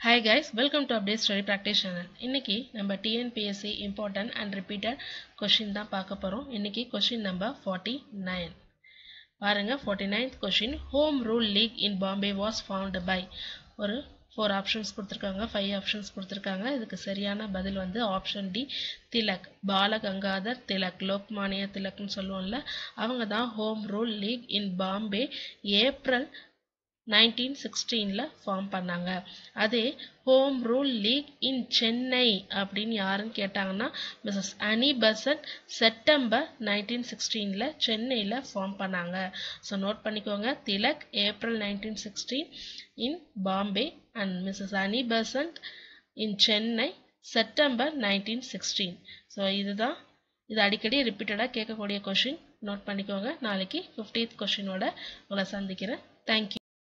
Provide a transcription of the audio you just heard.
hi guys welcome to update study practice channel இன்னைக்கு நம்ம TNPSC important and repeated question தான் பார்க்க போகிறோம் இன்னைக்கு கொஷின் நம்பர் ஃபார்ட்டி நைன் பாருங்க forty ninth question home rule league in Bombay was found by ஒரு four options கொடுத்துருக்காங்க five options கொடுத்துருக்காங்க இதுக்கு சரியான பதில் வந்து ஆப்ஷன் டி திலக் பாலகங்காதர் திலக் லோக்மானிய திலக்னு சொல்லுவோம்ல அவங்க தான் home rule league in Bombay April nineteen சிக்ஸ்டீனில் ஃபார்ம் பண்ணாங்க அதே ஹோம் ரூல் லீக் இன் சென்னை அப்படின்னு யாருன்னு கேட்டாங்கன்னா Mrs Annie percent September nineteen சிக்ஸ்டீனில் சென்னையில் ஃபார்ம் பண்ணாங்க ஸோ நோட் பண்ணிக்கோங்க Tilak April nineteen sixteen in Bombay and Mrs Annie Besant in Chennai September nineteen sixteen so இதுதான் இது அடிக்கடி ரிப்பீட்டடாக கேட்கக்கூடிய கொஷின் நோட் பண்ணிக்கோங்க நாளைக்கு ஃபிஃப்டீத் கொஷினோட உங்களை சந்திக்கிறேன் தேங்க்யூ